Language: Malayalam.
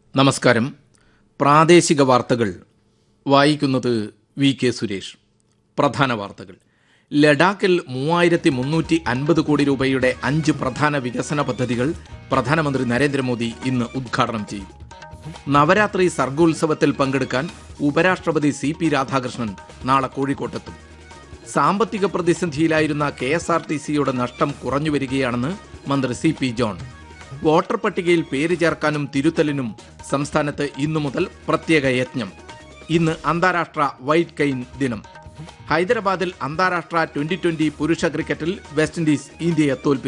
നമസ്കാരം പ്രാദേശിക വാർത്തകൾ വായിക്കുന്നത് വി കെ സുരേഷ് പ്രധാന വാർത്തകൾ ലഡാക്കിൽ മൂവായിരത്തി മുന്നൂറ്റി അൻപത് കോടി രൂപയുടെ അഞ്ച് പ്രധാന വികസന പദ്ധതികൾ പ്രധാനമന്ത്രി നരേന്ദ്രമോദി ഇന്ന് ഉദ്ഘാടനം ചെയ്യും നവരാത്രി സർഗോത്സവത്തിൽ പങ്കെടുക്കാൻ ഉപരാഷ്ട്രപതി സി പി രാധാകൃഷ്ണൻ നാളെ കോഴിക്കോട്ടെത്തും സാമ്പത്തിക പ്രതിസന്ധിയിലായിരുന്ന കെ എസ് ആർ ടി സിയുടെ നഷ്ടം കുറഞ്ഞു വരികയാണെന്ന് മന്ത്രി സി പി ജോൺ വോട്ടർ പട്ടികയിൽ പേര് ചേർക്കാനും തിരുത്തലിനും സംസ്ഥാനത്ത് ഇന്നു മുതൽ പ്രത്യേക യജ്ഞം ഇന്ന് അന്താരാഷ്ട്ര വൈറ്റ് കെയിൻ ദിനം ഹൈദരാബാദിൽ അന്താരാഷ്ട്ര ട്വന്റി ട്വന്റി പുരുഷ ക്രിക്കറ്റിൽ വെസ്റ്റ് ഇൻഡീസ് ഇന്ത്യയെ തോൽപ്പിച്ചു